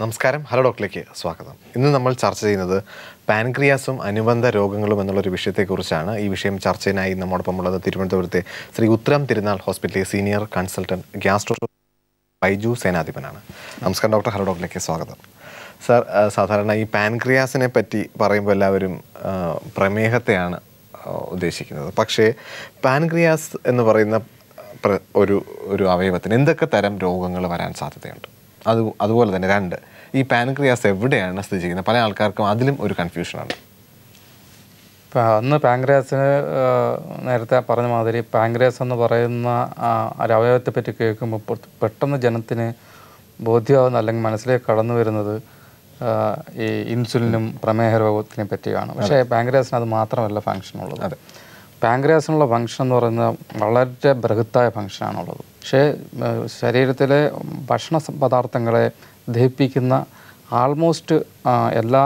നമസ്കാരം ഹലോ ഡോക്ടറിലേക്ക് സ്വാഗതം ഇന്ന് നമ്മൾ ചർച്ച ചെയ്യുന്നത് പാൻക്രിയാസും അനുബന്ധ രോഗങ്ങളും എന്നുള്ളൊരു വിഷയത്തെക്കുറിച്ചാണ് ഈ വിഷയം ചർച്ചയിനായി നമ്മോടൊപ്പം ഉള്ളത് തിരുവനന്തപുരത്തെ ശ്രീ ഉത്തരം തിരുനാൾ ഹോസ്പിറ്റലിലെ സീനിയർ കൺസൾട്ടന്റ് ഗ്യാസ്ട്രോ ബൈജു സേനാധിപനാണ് നമസ്കാരം ഡോക്ടർ ഹലോ ഡോക്ടറിലേക്ക് സ്വാഗതം സാർ ആ, സാധാരണ ഈ പാൻക്രിയാസിനെ പറ്റി പറയുമ്പോൾ എല്ലാവരും ആ, പ്രമേഹത്തെയാണ് ആ, ഉദ്ദേശിക്കുന്നത് പക്ഷേ പാൻക്രിയാസ് എന്ന് പറയുന്ന പ്ര- ഒരു ഒരു അവയവത്തിന് എന്തൊക്കെ തരം രോഗങ്ങൾ വരാൻ സാധ്യതയുണ്ട് അത് അതുപോലെ തന്നെ രണ്ട് ഈ പാൻക്രിയാസ് എവിടെയാണ് സ്ഥിതി ചെയ്യുന്നത് പല ആൾക്കാർക്കും അതിലും ഒരു കൺഫ്യൂഷനാണ് ഇപ്പം അന്ന് പാങ്ക്രിയാസിന് നേരത്തെ പറഞ്ഞ മാതിരി പാങ്ക്രിയാസ് എന്ന് പറയുന്ന ആ, ഒരു അവയവത്തെ പറ്റി കേൾക്കുമ്പോൾ പൊ- പെട്ടെന്ന് ജനത്തിന് ബോധ്യമാവുന്ന അല്ലെങ്കിൽ മനസ്സിലേക്ക് കടന്നു വരുന്നത് ആ, ഈ ഇൻസുലിനും പ്രമേഹ രോഗത്തിനെ പറ്റിയാണ് പക്ഷേ പാങ്ക്രിയാസിന് അത് മാത്രമല്ല ഫങ്ഷൻ ഉള്ളത് അതെ. പാങ്ക്രിയാസിനുള്ള ഫങ്ഷൻ എന്ന് പറയുന്നത് വളരെ ബൃഹത്തായ ഫങ്ഷനാണുള്ളത് പക്ഷേ ആ, ശരീരത്തിലെ ഭക്ഷണ സ- പദാർത്ഥങ്ങളെ ദഹിപ്പിക്കുന്ന ആൾമോസ്റ്റ് ആ, എല്ലാ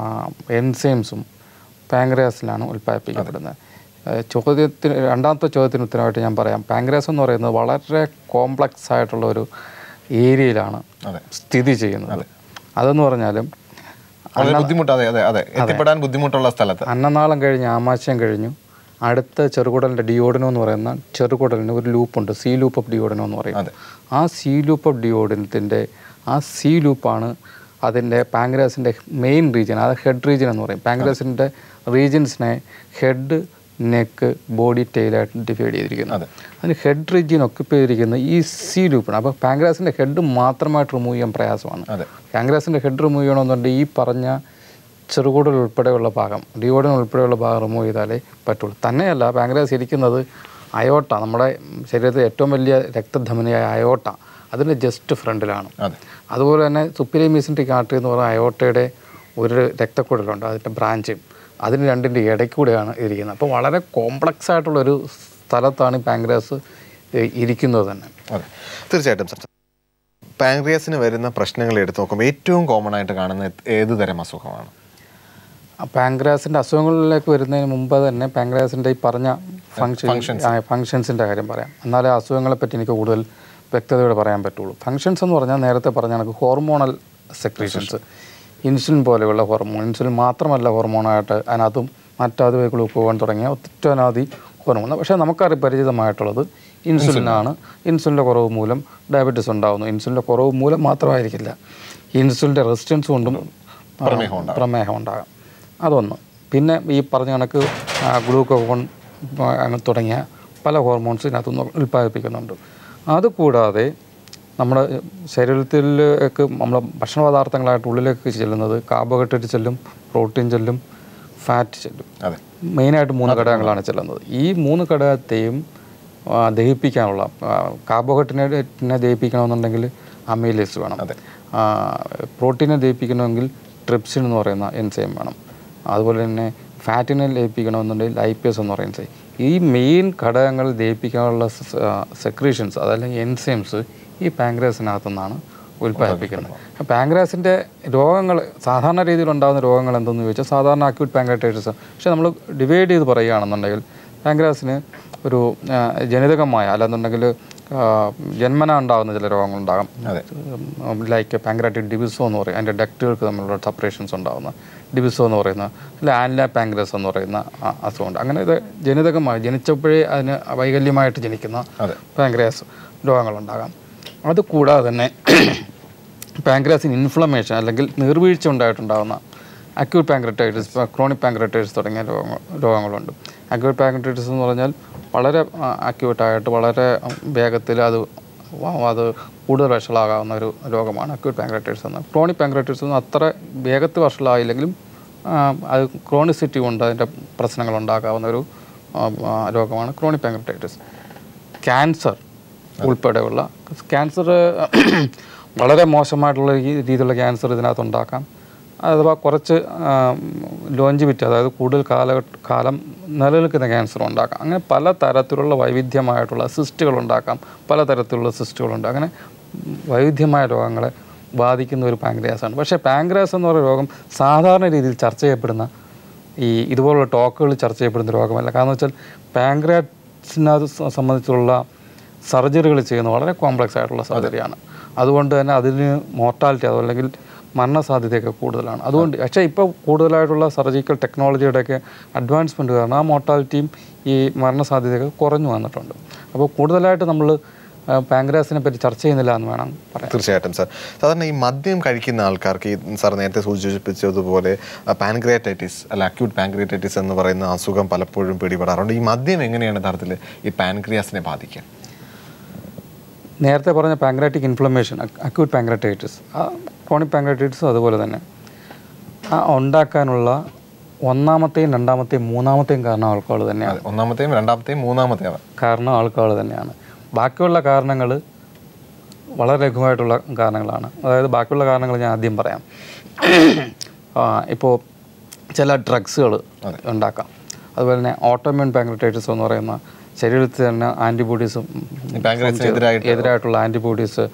എൻസൈംസും പാങ്ക്രിയാസിലാണ് ഉൽപ്പാദിപ്പിക്കപ്പെടുന്നത് ഏഹ് ചോദ്യത്തിന് രണ്ടാമത്തെ ചോദ്യത്തിന് ഉത്തരമായിട്ട് ഞാൻ പറയാം പാങ്ക്രിയാസ് എന്ന് പറയുന്നത് വളരെ കോംപ്ലക്സ് ആയിട്ടുള്ള ഒരു ഏരിയയിലാണ് അതെ. സ്ഥിതി ചെയ്യുന്നത് അതെന്ന് പറഞ്ഞാലും വളരെ ബുദ്ധിമുട്ട് അതെ അതെ അതെ എത്തിപ്പെടാൻ ബുദ്ധിമുട്ടുള്ള സ്ഥലത്ത് അന്നനാളം കഴിഞ്ഞ് ആമാശയം കഴിഞ്ഞു അടുത്ത ചെറുകുടലിൻ്റെ ഡിയോഡിനോ എന്ന് പറയുന്ന ചെറുകുടലിന് ഒരു ലൂപ്പുണ്ട് സി ലൂപ്പ് ഓഫ് ഡിയോഡിനോ എന്ന് പറയും അതെ. ആ സി ലൂപ്പ് ഓഫ് ഡിയോഡിനത്തിൻ്റെ ആ സി ലൂപ്പാണ് അതിൻ്റെ പാങ്ക്രാസിൻ്റെ മെയിൻ റീജിയൻ അത് ഹെഡ് റീജിയൻ എന്ന് പറയും പാങ്ക്രാസിൻ്റെ റീജിയൻസിനെ ഹെഡ് നെക്ക് ബോഡി ടെയിലായിട്ട് ഡിവൈഡ് ചെയ്തിരിക്കുന്നത് അതെ. അതിന് ഹെഡ് റീജിയൻ ഒക്കിപ്പ് ചെയ്തിരിക്കുന്ന ഈ സി ലൂപ്പാണ് അപ്പോൾ പാങ്ക്രാസിൻ്റെ ഹെഡ് മാത്രമായിട്ട് റിമൂവ് ചെയ്യാൻ പ്രയാസമാണ് അതെ പാങ്ക്രാസിൻ്റെ ഹെഡ് റിമൂവ് ചെയ്യണമെന്നുണ്ടെങ്കിൽ ഈ പറഞ്ഞ ചെറുകൂടൽ ഉൾപ്പെടെയുള്ള ഭാഗം ഡിയോഡിൻ ഉൾപ്പെടെയുള്ള ഭാഗം റിമൂവ് ചെയ്താലേ പറ്റുള്ളൂ തന്നെയല്ല പാങ്ക്രാസ് ഇരിക്കുന്നത് അയോട്ട നമ്മുടെ ശരീരത്തിലെ ഏറ്റവും വലിയ രക്തധമനിയായ അയോട്ട അതിൻ്റെ ജസ്റ്റ് ഫ്രണ്ടിലാണ് അതെ അതുപോലെ തന്നെ സുപ്പിരിമീസിൻ്റെ കാർട്ടറി എന്ന് പറയുന്ന അയോട്ടയുടെ ഒരു രക്തക്കുഴലുണ്ട് അതിൻ്റെ ബ്രാഞ്ച് അതിന് രണ്ടിൻ്റെ ഇടയ്ക്കൂടെയാണ് ഇരിക്കുന്നത് അപ്പോൾ വളരെ കോംപ്ലക്സ് ആയിട്ടുള്ളൊരു സ്ഥലത്താണ് ഈ പാങ്ക്രാസ് ഇരിക്കുന്നത് തന്നെ അതെ തീർച്ചയായിട്ടും സർ പാൻക്രിയാസിന് വരുന്ന പ്രശ്നങ്ങൾ എടുത്ത് നോക്കുമ്പോൾ ഏറ്റവും കോമൺ ആയിട്ട് കാണുന്ന ഏത് തരം അസുഖമാണ് പാങ്ക്രാസിൻ്റെ അസുഖങ്ങളിലേക്ക് വരുന്നതിന് മുമ്പ് തന്നെ പാങ്ക്രാസിൻ്റെ ഈ പറഞ്ഞ ഫങ്ഷൻ ഫങ്ഷൻസിൻ്റെ കാര്യം പറയാം എന്നാലേ അസുഖങ്ങളെ പറ്റി എനിക്ക് കൂടുതൽ വ്യക്തതയോടെ പറയാൻ പറ്റുള്ളൂ ഫങ്ഷൻസ് എന്ന് പറഞ്ഞാൽ നേരത്തെ പറഞ്ഞ കണക്ക് ഹോർമോണൽ സെക്രീഷൻസ് ഇൻസുലിൻ പോലെയുള്ള ഹോർമോൺ ഇൻസുലിൻ മാത്രമല്ല ഹോർമോണായിട്ട് അതിനകത്തും മറ്റതുവേ ഗ്ലൂക്കോൺ തുടങ്ങിയ ഒറ്റനവധി ഹോർമോൺ പക്ഷേ നമുക്കറി പരിചിതമായിട്ടുള്ളത് ഇൻസുലിനാണ് ഇൻസുലിൻ്റെ കുറവ് മൂലം ഡയബറ്റീസ് ഉണ്ടാകുന്നു ഇൻസുലിൻ്റെ കുറവ് മൂലം മാത്രമായിരിക്കില്ല ഇൻസുലിൻ്റെ റെസിസ്റ്റൻസ് കൊണ്ടും ആ, പ്രമേഹം പ്രമേഹം ഉണ്ടാകാം അതൊന്ന് പിന്നെ ഈ പറഞ്ഞ കണക്ക് ആ, ഗ്ലൂക്കോൺ ആ, അങ്ങനെ തുടങ്ങിയ പല ഹോർമോൺസ് ഇതിനകത്തുനിന്ന് ഉൽപ്പാദിപ്പിക്കുന്നുണ്ട് അതുകൂടാതെ നമ്മുടെ ശരീരത്തിലേക്ക് നമ്മൾ ഭക്ഷണ പദാർത്ഥങ്ങളായിട്ട് ഉള്ളിലേക്ക് ചെല്ലുന്നത് കാർബോഹൈഡ്രേറ്റ് ചെല്ലും പ്രോട്ടീൻ ചെല്ലും ഫാറ്റ് ചെല്ലും അതെ മെയിനായിട്ട് മൂന്ന് ഘടകങ്ങളാണ് ചെല്ലുന്നത് ഈ മൂന്ന് ഘടകത്തെയും ആ, ദഹിപ്പിക്കാനുള്ള കാർബോഹൈഡ്രേറ്റിനെ ദഹിപ്പിക്കണമെന്നുണ്ടെങ്കിൽ അമൈലേസ് വേണം അതെ. ആ, പ്രോട്ടീനെ ദഹിപ്പിക്കണമെങ്കിൽ ട്രിപ്സിൻ എന്ന് പറയുന്ന എൻസൈം വേണം അതുപോലെ തന്നെ ഫാറ്റിനെ ലയിപ്പിക്കണമെന്നുണ്ടെങ്കിൽ ലൈപ്പേസ് എന്ന് പറയുന്ന എൻസൈം ഈ മെയിൻ ഘടകങ്ങൾ ദഹിപ്പിക്കാനുള്ള സെക്രീഷൻസ് അതല്ലെങ്കിൽ എൻസൈംസ് ഈ പാങ്ക്രാസിനകത്തു നിന്നാണ് ഉൽപ്പാദിപ്പിക്കുന്നത് പാങ്ക്രാസിൻ്റെ രോഗങ്ങൾ സാധാരണ രീതിയിൽ ഉണ്ടാകുന്ന രോഗങ്ങൾ എന്തെന്ന് ചോദിച്ചാൽ സാധാരണ അക്യൂട്ട് പാങ്ക്രാറ്റൈറ്റിസ് പക്ഷേ നമ്മൾ ഡിവൈഡ് ചെയ്ത് പറയുകയാണെന്നുണ്ടെങ്കിൽ പാങ്ക്രാസിന് ഒരു ആ, ജനിതകമായ അല്ലെന്നുണ്ടെങ്കിൽ ആ, ജന്മന ഉണ്ടാകുന്ന ചില രോഗങ്ങളുണ്ടാകാം അതെ ലൈക്ക് പാങ്ക്രാറ്റിക് ഡിബിസോ എന്ന് പറയും അതിൻ്റെ ഡക്റ്റുകൾക്ക് തമ്മിലുള്ള സെപ്പറേഷൻസ് ഉണ്ടാകുന്ന ഡിബിസോ എന്ന് പറയുന്ന അല്ല ആൻല പാങ്ക്രസ് എന്ന് പറയുന്ന ആ അസുഖമുണ്ട് അങ്ങനെ ഇത് ജനിതകമായി ജനിച്ചപ്പോഴേ അതിന് വൈകല്യമായിട്ട് ജനിക്കുന്ന അതെ പാങ്ക്രിയാസ് രോഗങ്ങളുണ്ടാകാം അത് കൂടാതെ തന്നെ പാങ്ക്രിയാസിന് ഇൻഫ്ലമേഷൻ അല്ലെങ്കിൽ നീർവീഴ്ച ഉണ്ടായിട്ടുണ്ടാകുന്ന അക്യൂട്ട് പാങ്ക്രറ്റൈറ്റിസ് ക്രോണിക് പാങ്ക്രറ്റൈറ്റിസ് തുടങ്ങിയ രോഗങ്ങൾ രോഗങ്ങളുണ്ട് അക്യൂട്ട് പാങ്ക്രറ്റൈറ്റിസ് എന്ന് പറഞ്ഞാൽ വളരെ അക്യൂട്ടായിട്ട് വളരെ വേഗത്തിൽ അത് വ- അത് കൂടുതൽ വഷളാകാവുന്ന ഒരു രോഗമാണ് അക്യൂട്ട് പാങ്ക്രറ്റൈറ്റിസ് എന്ന് ക്രോണിക് പാങ്ക്രറ്റൈറ്റിസ് ഒന്നും അത്ര വേഗത്തിൽ വഷളായില്ലെങ്കിലും ആ, അത് ക്രോണിസിറ്റി കൊണ്ട് അതിൻ്റെ പ്രശ്നങ്ങൾ ഉണ്ടാക്കാവുന്ന ഒരു ആ, ആ, രോഗമാണ് ക്രോണിക് പാങ്ക്രറ്റൈറ്റിസ് ക്യാൻസർ ഉൾപ്പെടെയുള്ള ക്യാൻസർ വളരെ മോശമായിട്ടുള്ള ഈ രീതിയിലുള്ള ക്യാൻസർ ഇതിനകത്ത് ഉണ്ടാക്കാം അഥവാ കുറച്ച് ലോഞ്ചിവിറ്റി അതായത് കൂടുതൽ കാല കാലം നിലനിൽക്കുന്ന ക്യാൻസർ ഉണ്ടാക്കാം അങ്ങനെ പല തരത്തിലുള്ള വൈവിധ്യമായിട്ടുള്ള സിസ്റ്റുകൾ ഉണ്ടാക്കാം പല തരത്തിലുള്ള സിസ്റ്റുകൾ ഉണ്ട് അങ്ങനെ വൈവിധ്യമായ രോഗങ്ങളെ ബാധിക്കുന്ന ഒരു പാങ്ക്രിയാസാണ് പക്ഷേ പാങ്ക്രിയാസ് എന്ന് പറയുന്ന രോഗം സാധാരണ രീതിയിൽ ചർച്ച ചെയ്യപ്പെടുന്ന ഈ ഇതുപോലുള്ള ടോക്കുകൾ ചർച്ച ചെയ്യപ്പെടുന്ന രോഗമല്ല കാരണം വെച്ചാൽ പാങ്ക്രിയാസിനത് സംബന്ധിച്ചുള്ള സർജറികൾ ചെയ്യുന്ന വളരെ കോംപ്ലക്സ് ആയിട്ടുള്ള സർജറിയാണ് അതുകൊണ്ട് തന്നെ അതിന് മോർട്ടാലിറ്റി അതല്ലെങ്കിൽ മരണസാധ്യതയൊക്കെ കൂടുതലാണ് അതുകൊണ്ട് പക്ഷേ ഇപ്പോൾ കൂടുതലായിട്ടുള്ള സർജിക്കൽ ടെക്നോളജിയുടെയൊക്കെ അഡ്വാൻസ്മെൻറ്റ് കാരണം ആ മോർട്ടാലിറ്റിയും ഈ മരണസാധ്യതയൊക്കെ കുറഞ്ഞു വന്നിട്ടുണ്ട് അപ്പോൾ കൂടുതലായിട്ട് നമ്മൾ പാങ്ക്രാസിനെ പറ്റി ചർച്ച ചെയ്യുന്നില്ല എന്ന് വേണം പറയാൻ തീർച്ചയായിട്ടും സാർ സാധാരണ ഈ മദ്യം കഴിക്കുന്ന ആൾക്കാർക്ക് ഈ സാർ നേരത്തെ സൂചിപ്പിച്ചതുപോലെ പാൻക്രിയാറ്റൈറ്റിസ് അല്ല അക്യൂട്ട് പാൻക്രിയാറ്റൈറ്റിസ് എന്ന് പറയുന്ന അസുഖം പലപ്പോഴും പിടിപെടാറുണ്ട് ഈ മദ്യം എങ്ങനെയാണ് യഥാർത്ഥത്തിൽ ഈ പാൻക്രിയാസിനെ ബാധിക്കുക നേരത്തെ പറഞ്ഞ പാങ്ക്രാറ്റിക് ഇൻഫ്ലമേഷൻ അക്യൂട്ട് പാങ്ക്രാറ്റൈറ്റിസ് ആ ക്രോണിക് പാങ്ക്രാറ്റൈറ്റിസും അതുപോലെ തന്നെ ആ ഉണ്ടാക്കാനുള്ള ഒന്നാമത്തെയും രണ്ടാമത്തെയും മൂന്നാമത്തെയും കാരണം ആൾക്കാൾ തന്നെയാണ് അതെ ഒന്നാമത്തെയും രണ്ടാമത്തെയും മൂന്നാമത്തെയും കാരണം ആൾക്കാൾ തന്നെയാണ് ബാക്കിയുള്ള കാരണങ്ങൾ വളരെ ലഘുവായിട്ടുള്ള കാരണങ്ങളാണ് അതായത് ബാക്കിയുള്ള കാരണങ്ങൾ ഞാൻ ആദ്യം പറയാം ഇപ്പോൾ ചില ഡ്രഗ്സുകൾ ഉണ്ടാക്കാം അതുപോലെ തന്നെ ഓട്ടോമ്യൂൺ പാങ്ക്രറ്റൈറ്റിസ് എന്ന് പറയുന്ന ശരീരത്തിൽ തന്നെ ആൻറ്റിബോഡീസും പാൻക്രിയാസിന് എതിരായിട്ട് എതിരായിട്ടുള്ള ആൻറ്റിബോഡീസ്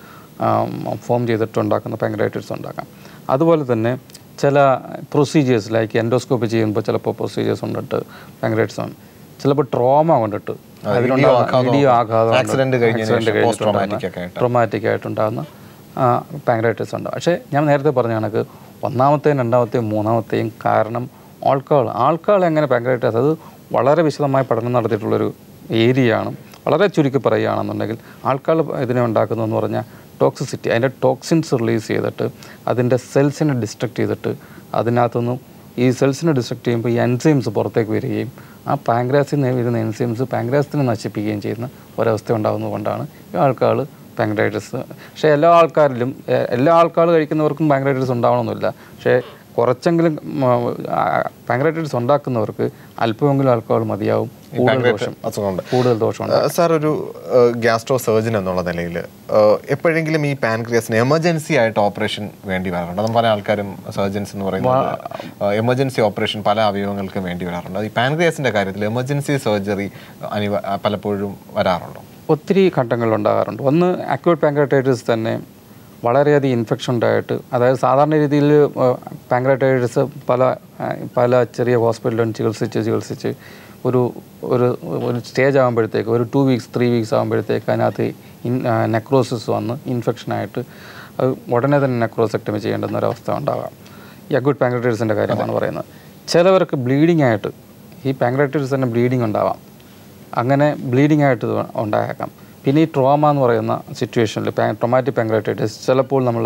ഫോം ചെയ്തിട്ടുണ്ടാക്കുന്ന പാങ്ക്രൈറ്റിസ് ഉണ്ടാക്കാം അതുപോലെ തന്നെ ചില പ്രൊസീജിയേഴ്സ് ലൈക്ക് എൻഡോസ്കോപ്പി ചെയ്യുമ്പോൾ ചിലപ്പോൾ പ്രൊസീജിയേഴ്സ് കൊണ്ടിട്ട് പാങ്ക്രൈറ്റിസ് ആണ് ചിലപ്പോൾ ട്രോമ കൊണ്ടിട്ട് ഇടിയോ ആഘാതമോ, ഇടിയോ ആഘാതം accident കഴിഞ്ഞതിന് ശേഷം post traumatic ഒക്കെ ആയിട്ട്. ട്രോമാറ്റിക് ആയിട്ടുണ്ടാകുന്ന പാങ്ക്രൈറ്റിസ് ഉണ്ട് പക്ഷേ ഞാൻ നേരത്തെ പറഞ്ഞ കണക്ക് ഒന്നാമത്തെയും രണ്ടാമത്തെയും മൂന്നാമത്തെയും കാരണം ആൾക്കാൾ ആൾക്കാൾ എങ്ങനെ പാങ്ക്രൈറ്റിസ് അത് വളരെ വിശദമായ പഠനം നടത്തിയിട്ടുള്ളൊരു ഏരിയയാണ് വളരെ ചുരുക്കി പറയുകയാണെന്നുണ്ടെങ്കിൽ ആൾക്കാൾ ഇതിനെ ഉണ്ടാക്കുന്നതെന്ന് പറഞ്ഞാൽ ടോക്സിസിറ്റി അതിൻ്റെ ടോക്സിൻസ് റിലീസ് ചെയ്തിട്ട് അതിൻ്റെ സെൽസിനെ ഡിസ്ട്രക്ട് ചെയ്തിട്ട് അതിനകത്തുനിന്നും ഈ സെൽസിനെ ഡിസ്ട്രക്ട് ചെയ്യുമ്പോൾ ഈ എൻസൈംസ് പുറത്തേക്ക് വരികയും ആ പാങ്ക്രാസിൽ നിന്ന് വരുന്ന എൻസൈംസ് പാങ്ക്രാസിനെ നശിപ്പിക്കുകയും ചെയ്യുന്ന ഒരവസ്ഥ ഉണ്ടാകുന്നതുകൊണ്ടാണ് ഈ ആൾക്കാൾ പാങ്ക്രൈറ്റിസ് പക്ഷേ എല്ലാ ആൾക്കാരിലും എ- എല്ലാ ആൾക്കാർ കഴിക്കുന്നവർക്കും പാങ്ക്രൈറ്റിസ് ഉണ്ടാവണമെന്നില്ല പക്ഷേ കുറച്ചെങ്കിലും പാങ്ക്രൈറ്റിസ് ഉണ്ടാക്കുന്നവർക്ക് അല്പമെങ്കിലും ആൾക്കാർ മതിയാവും കൂടുതൽ ദോഷം അസുഖമുണ്ട് കൂടുതൽ ദോഷമുണ്ട് ആ, സാർ ഒരു ഗ്യാസ്ട്രോ സർജൻ എന്നുള്ള നിലയിൽ എപ്പോഴെങ്കിലും ഈ പാൻക്രിയാസിന് എമർജൻസി ആയിട്ട് ഓപ്പറേഷൻ വേണ്ടി വരാറുണ്ട് അതും പല ആൾക്കാരും സർജൻസ് എന്ന് പറയുന്നത് എമർജൻസി ഓപ്പറേഷൻ പല അവയവങ്ങൾക്കും വേണ്ടി വരാറുണ്ട് അത് ഈ പാൻക്രിയാസിന്റെ കാര്യത്തിൽ എമർജൻസി സർജറി അനിവ ആ, പലപ്പോഴും വരാറുണ്ടോ ഒത്തിരി ഘട്ടങ്ങളിൽ ഉണ്ടാകാറുണ്ട് ഒന്ന് അക്യൂട്ട് പാങ്ക്രൈറ്റൈറ്റിസ് തന്നെ വളരെയധികം ഇൻഫെക്ഷൻ ഉണ്ടായിട്ട് അതായത് സാധാരണ രീതിയിൽ പാങ്ക്രൈറ്റൈറ്റിസ് പല ആ, പല ചെറിയ ഹോസ്പിറ്റലിലും ചികിത്സിച്ച് ചികിത്സിച്ച് ഒരു ഒരു ഒരു സ്റ്റേജ് ആകുമ്പോഴത്തേക്ക് ഒരു ടു വീക്സ് ത്രീ വീക്സ് ആകുമ്പോഴത്തേക്ക് അതിനകത്ത് ഇൻ നെക്രോസിസ് വന്ന് ഇൻഫെക്ഷനായിട്ട് അത് ഉടനെ തന്നെ നെക്രോസെക്ടമി ചെയ്യേണ്ടുന്ന ഒരവസ്ഥ ഉണ്ടാകാം ഈ അക്യൂട്ട് പാങ്ക്രൈറ്റൈറ്റിസിൻ്റെ കാര്യമാണ് പറയുന്നത് ചിലവർക്ക് ബ്ലീഡിംഗ് ആയിട്ട് ഈ പാങ്ക്രൈറ്റൈറ്റിസ് തന്നെ ബ്ലീഡിംഗ് ഉണ്ടാവാം അങ്ങനെ ബ്ലീഡിംഗ് ആയിട്ട് ഇത് ഉണ്ടായേക്കാം പിന്നെ ഈ ട്രോമ എന്ന് പറയുന്ന സിറ്റുവേഷനിൽ ട്രൊമാറ്റിക് പാങ്ക്രൈറ്റൈറ്റിസ് ചിലപ്പോൾ നമ്മൾ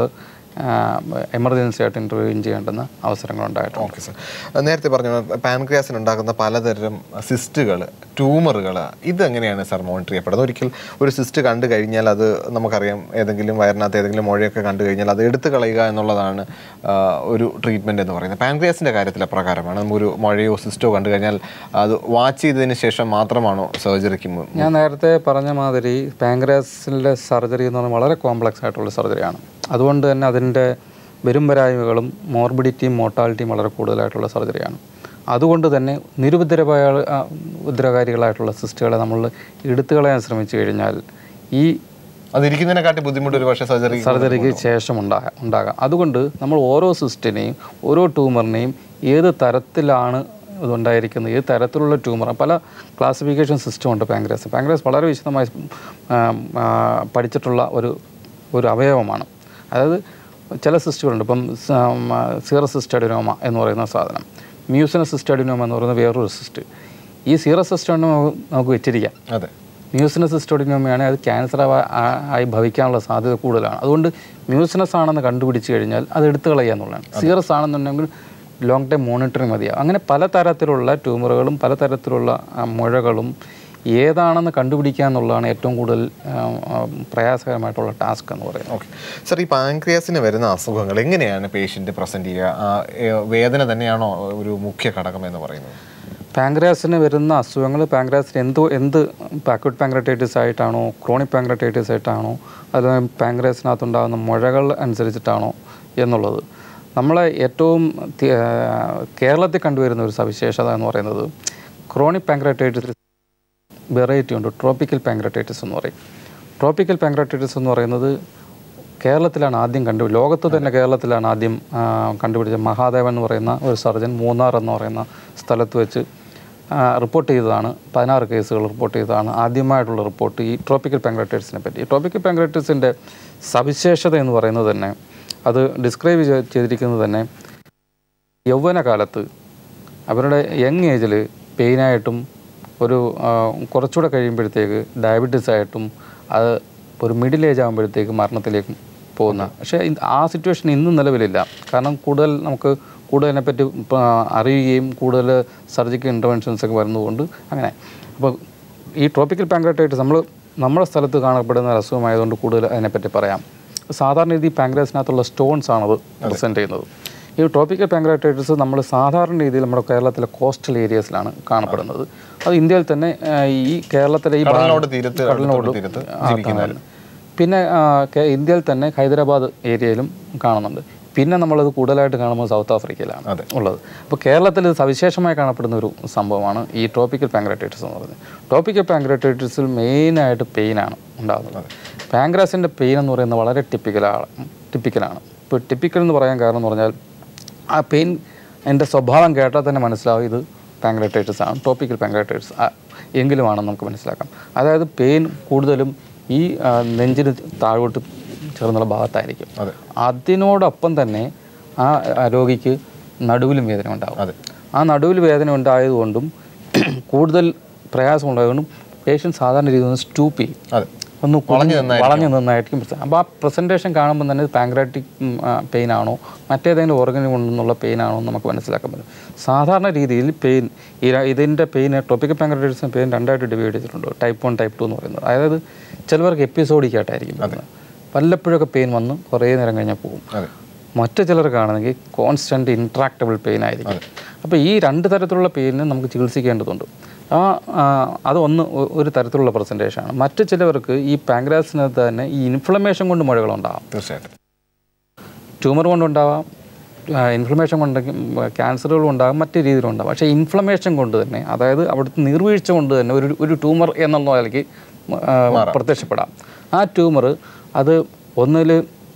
എമർജൻസി ആയിട്ട് ഇൻ്റർവ്യൂ ചെയ്യേണ്ടുന്ന അവസരങ്ങൾ ഉണ്ടായിട്ടുണ്ട് ഓക്കെ സാർ നേരത്തെ പറഞ്ഞു പാൻക്രിയാസിന് ഉണ്ടാകുന്ന പലതരം സിസ്റ്റുകൾ ട്യൂമറുകൾ ഇതെങ്ങനെയാണ് സാർ മോണിറ്റർ ചെയ്യപ്പെടുന്നത് ഒരിക്കൽ ഒരു സിസ്റ്റ് കണ്ടു കഴിഞ്ഞാൽ അത് നമുക്കറിയാം ഏതെങ്കിലും വയറിനകത്ത് ഏതെങ്കിലും മുഴയൊക്കെ കണ്ടു കഴിഞ്ഞാൽ അത് എടുത്തു കളയുക എന്നുള്ളതാണ് ആ, ഒരു ട്രീറ്റ്മെൻറ്റ് എന്ന് പറയുന്നത് പാൻക്രിയാസിൻ്റെ കാര്യത്തിൽ അപ്രകാരമാണ് നമുക്കൊരു മുഴയോ സിസ്റ്റോ കണ്ടു കഴിഞ്ഞാൽ അത് വാച്ച് ചെയ്തതിന് ശേഷം മാത്രമാണോ സർജറിക്ക് ഞാൻ നേരത്തെ പറഞ്ഞ മാതിരി പാങ്ക്രാസിലെ സർജറി എന്ന് പറഞ്ഞാൽ വളരെ കോംപ്ലക്സ് ആയിട്ടുള്ള സർജറിയാണ് അതുകൊണ്ട് തന്നെ അതിൻ്റെ വരുംവരായ്മകളും മോർബിഡിറ്റിയും മോർട്ടാലിറ്റിയും വളരെ കൂടുതലായിട്ടുള്ള സർജറിയാണ് അതുകൊണ്ട് തന്നെ നിരുപദ്രവമായ ആ, ഉപദ്രവകാരികളായിട്ടുള്ള സിസ്റ്റുകളെ നമ്മൾ എടുത്തു കളയാൻ ശ്രമിച്ചു കഴിഞ്ഞാൽ ഈ അതിരിക്കുന്നതിനെക്കാട്ടി ബുദ്ധിമുട്ട് ഒരു പക്ഷേ സർജറി സർജറിക്ക് ശേഷം ഉണ്ടാകാം ഉണ്ടാകാം അതുകൊണ്ട് നമ്മൾ ഓരോ സിസ്റ്റിനെയും ഓരോ ട്യൂമറിനെയും ഏത് തരത്തിലാണ് ഇതുണ്ടായിരിക്കുന്നത് ഏത് തരത്തിലുള്ള ട്യൂമർ പല ക്ലാസിഫിക്കേഷൻ സിസ്റ്റം ഉണ്ട് പാങ്ക്രാസ് പാങ്ക്രാസ് വളരെ വിശദമായി ആ, ആ, പഠിച്ചിട്ടുള്ള ഒരു ഒരു അവയവമാണ് അതായത് ചില സിസ്റ്റുകളുണ്ട് ഇപ്പം സീറസിസ്റ്റ് അഡിനോമ എന്ന് പറയുന്ന സാധനം മ്യൂസിനസിസ്റ്റ് അഡിനോമ എന്ന് പറയുന്ന വേറൊരു സിസ്റ്റ് ഈ സീറസിസ്റ്റ് അഡിനോമ നമുക്ക് വെച്ചിരിക്കാം അതെ മ്യൂസിനസ് ഹിസ്റ്റോഡിനോമിയാണെങ്കിൽ അത് ക്യാൻസർ ആവാ- ആ- ആയി ഭവിക്കാനുള്ള സാധ്യത കൂടുതലാണ് അതുകൊണ്ട് മ്യൂസിനസ് ആണെന്ന് കണ്ടുപിടിച്ച് കഴിഞ്ഞാൽ അത് എടുത്തു കളയുക എന്നുള്ളതാണ് സീറസ് ആണെന്നുണ്ടെങ്കിൽ ലോങ് ടൈം മോണിറ്ററിങ് മതിയാവും അങ്ങനെ പലതരത്തിലുള്ള ട്യൂമറുകളും പലതരത്തിലുള്ള ആ, മുഴകളും ഏതാണെന്ന് കണ്ടുപിടിക്കുക എന്നുള്ളതാണ് ഏറ്റവും കൂടുതൽ ആ, ആ, പ്രയാസകരമായിട്ടുള്ള ടാസ്ക് എന്ന് പറയുന്നത് ഓക്കെ സാർ ഈ പാൻക്രിയാസിന് വരുന്ന അസുഖങ്ങൾ എങ്ങനെയാണ് പേഷ്യൻ്റ് പ്രസൻറ്റ് ചെയ്യുക ആ, ഏ, വേദന തന്നെയാണോ ഒരു മുഖ്യ ഘടകം എന്ന് പറയുന്നത് പാങ്ക്രാസിന് വരുന്ന അസുഖങ്ങൾ പാങ്ക്രാസിന് എന്ത് എന്ത് അക്യൂട്ട് പാങ്ക്രറ്റൈറ്റിസ് ആയിട്ടാണോ ക്രോണിക് പാങ്ക്രറ്റൈറ്റിസ് ആയിട്ടാണോ അല്ലെങ്കിൽ പാങ്ക്രാസിനകത്തുണ്ടാകുന്ന മുഴകൾ അനുസരിച്ചിട്ടാണോ എന്നുള്ളത് നമ്മളെ ഏറ്റവും തി- ആ, കേരളത്തിൽ കണ്ടുവരുന്ന ഒരു സവിശേഷത എന്ന് പറയുന്നത് ക്രോണിക് പാങ്ക്രറ്റൈറ്റിസ് വെറൈറ്റി ഉണ്ട് ട്രോപ്പിക്കൽ പാങ്ക്രറ്റൈറ്റിസ് എന്ന് പറയും ട്രോപ്പിക്കൽ പാങ്ക്രറ്റൈറ്റിസ് എന്ന് പറയുന്നത് കേരളത്തിലാണ് ആദ്യം കണ്ടു ലോകത്ത് തന്നെ കേരളത്തിലാണ് ആദ്യം ആ, കണ്ടുപിടിച്ച മഹാദേവൻ എന്ന് പറയുന്ന ഒരു സർജൻ മൂന്നാർ എന്ന് പറയുന്ന സ്ഥലത്ത് വെച്ച് ആ, റിപ്പോർട്ട് ചെയ്തതാണ് പതിനാറ് കേസുകൾ റിപ്പോർട്ട് ചെയ്തതാണ് ആദ്യമായിട്ടുള്ള റിപ്പോർട്ട് ഈ ട്രോപ്പിക്കൽ പാങ്ക്രറ്റൈറ്റിസിനെ പറ്റി ഈ ട്രോപ്പിക്കൽ പാങ്ക്രറ്റൈറ്റിസിൻ്റെ സവിശേഷത എന്ന് പറയുന്നത് തന്നെ അത് ഡിസ്ക്രൈബ് ചെയ്തിരിക്കുന്നത് തന്നെ യൗവനകാലത്ത് അവരുടെ യങ് ഏജിൽ പെയിനായിട്ടും ഒരു ആ, കുറച്ചുകൂടെ കഴിയുമ്പോഴത്തേക്ക് ഡയബറ്റീസ് ആയിട്ടും അത് ഒരു മിഡിൽ ഏജ് ആകുമ്പോഴത്തേക്ക് മരണത്തിലേക്കും പോകുന്ന പക്ഷേ ഇത് ആ സിറ്റുവേഷൻ ഇന്നും നിലവിലില്ല കാരണം കൂടുതൽ നമുക്ക് കൂടുതൽ അതിനെപ്പറ്റി ഇപ്പം അറിയുകയും കൂടുതൽ സർജിക്കൽ ഇൻ്റർവെൻഷൻസ് ഒക്കെ വരുന്നതുകൊണ്ട് അങ്ങനെ അപ്പോൾ ഈ ട്രോപ്പിക്കൽ പാങ്ക്രാറ്റൈറ്റിസ് നമ്മൾ നമ്മുടെ സ്ഥലത്ത് കാണപ്പെടുന്ന ഒരു അസുഖമായതുകൊണ്ട് കൂടുതൽ അതിനെപ്പറ്റി പറയാം സാധാരണ രീതി പാങ്ക്രാസിനകത്തുള്ള സ്റ്റോൺസ് ആണത് പ്രസൻറ്റ് ചെയ്യുന്നത് ഈ ട്രോപ്പിക്കൽ പാങ്ക്രാറ്റൈറ്റിസ് നമ്മൾ സാധാരണ രീതിയിൽ നമ്മുടെ കേരളത്തിലെ കോസ്റ്റൽ ഏരിയസിലാണ് കാണപ്പെടുന്നത് അത് ഇന്ത്യയിൽ തന്നെ ആ, ഈ കേരളത്തിലെ ഈ ഭാഗം- കടലിനോട് തീരത്ത് കടലിനോട് അടുത്തുള്ള തീരത്ത് ആ, കാണുന്നുണ്ട്. പിന്നെ ആ, കേ- ഇന്ത്യയിൽ തന്നെ ഹൈദരാബാദ് ഏരിയയിലും കാണുന്നുണ്ട് പിന്നെ നമ്മളത് കൂടുതലായിട്ട് കാണുമ്പോൾ സൗത്ത് ആഫ്രിക്കയിലാണ് അതെ. ഉള്ളത് അപ്പോൾ കേരളത്തിൽ ഇത് സവിശേഷമായി കാണപ്പെടുന്ന ഒരു സംഭവമാണ് ഈ ട്രോപ്പിക്കൽ പാങ്ക്രാറ്റൈറ്റിസ് എന്ന് പറയുന്നത് ട്രോപ്പിക്കൽ പാങ്ക്രാറ്റൈറ്റിസിൽ മെയിനായിട്ട് പെയിനാണ് ഉണ്ടാകുന്നത് പാങ്ക്രാസിൻ്റെ പെയിൻ എന്ന് പറയുന്നത് വളരെ ടിപ്പിക്കലാണ് ടിപ്പിക്കലാണ് ഇപ്പോൾ ടിപ്പിക്കൽ എന്ന് പറയാൻ കാരണം എന്ന് പറഞ്ഞാൽ ആ പെയിൻ എൻ്റെ സ്വഭാവം കേട്ടാൽ തന്നെ മനസ്സിലാവും ഇത് പാങ്ക്രാറ്റൈറ്റിസ് ആണ് ടോപ്പിക്കൽ പാങ്ക്രാറ്റൈറ്റിസ് എങ്കിലുമാണെന്ന് നമുക്ക് മനസ്സിലാക്കാം അതായത് പെയിൻ കൂടുതലും ഈ ആ, നെഞ്ചിന് താഴോട്ട് ചേർന്നുള്ള ഭാഗത്തായിരിക്കും അതെ. അതിനോടൊപ്പം തന്നെ ആ ആ രോഗിക്ക് നടുവിലും വേദന ഉണ്ടാകും അതെ ആ നടുവിൽ വേദന ഉണ്ടായതുകൊണ്ടും കൂടുതൽ പ്രയാസം ഉണ്ടായതുകൊണ്ടും പേഷ്യൻ്റ് സാധാരണ രീതിയിൽ ഒന്ന് സ്റ്റൂപ്പ് ചെയ്യും അതെ ഒന്ന് വളഞ്ഞു കുനിഞ്ഞ് വളഞ്ഞു നിന്നായിരിക്കും പ്രശ്നം അപ്പോൾ ആ പ്രസൻറ്റേഷൻ കാണുമ്പോൾ തന്നെ പാങ്ക്രാറ്റിക് പെയിൻ ആണോ മറ്റേതെങ്കിലും ഓർഗനിൽ കൊണ്ടുള്ള പെയിൻ ആണോ എന്ന് നമുക്ക് മനസ്സിലാക്കാൻ പറ്റും സാധാരണ രീതിയിൽ പെയിൻ ഈ ര- ഇതിൻ്റെ പെയിൻ ടോപ്പിക്കൽ പാങ്ക്രാറ്റൈറ്റിസിന് പെയിൻ രണ്ടായിട്ട് ഡിവൈഡ് ചെയ്തിട്ടുണ്ട് ടൈപ്പ് വൺ ടൈപ്പ് ടു എന്ന് പറയുന്നത് അതായത് ചിലവർക്ക് എപ്പിസോഡിക് ആയിട്ടായിരിക്കും വരുന്നത്. വല്ലപ്പോഴൊക്കെ പെയിൻ വന്ന് കുറേ നേരം കഴിഞ്ഞാൽ പോകും അതെ മറ്റു ചിലർക്കാണെങ്കിൽ കോൺസ്റ്റൻറ്റ് ഇൻട്രാക്റ്റബിൾ പെയിൻ ആയിരിക്കും അപ്പോൾ ഈ രണ്ട് തരത്തിലുള്ള പെയിനിന് നമുക്ക് ചികിത്സിക്കേണ്ടതുണ്ട് ആ ആ, അത് ഒന്ന് ഒ- ഒരു തരത്തിലുള്ള പ്രസൻറ്റേഷനാണ് മറ്റു ചിലവർക്ക് ഈ പാങ്ക്രാസിനകത്ത് തന്നെ ഈ ഇൻഫ്ലമേഷൻ കൊണ്ട് മുഴകളുണ്ടാവാം തീർച്ചയായിട്ടും ട്യൂമർ കൊണ്ടുണ്ടാവാം ഇൻഫ്ലമേഷൻ കൊണ്ടെങ്കിൽ ക്യാൻസറുകൾ ഉണ്ടാകും മറ്റു രീതിയിലുണ്ടാകും പക്ഷേ ഇൻഫ്ലമേഷൻ കൊണ്ട് തന്നെ അതായത് അവിടുത്തെ നീർവീഴ്ച കൊണ്ട് തന്നെ ഒരു ഒരു ട്യൂമർ എന്നുള്ള നിലയ്ക്ക് ആ, പ്രത്യക്ഷപ്പെടാം ആ ട്യൂമർ അത് ഒന്നിൽ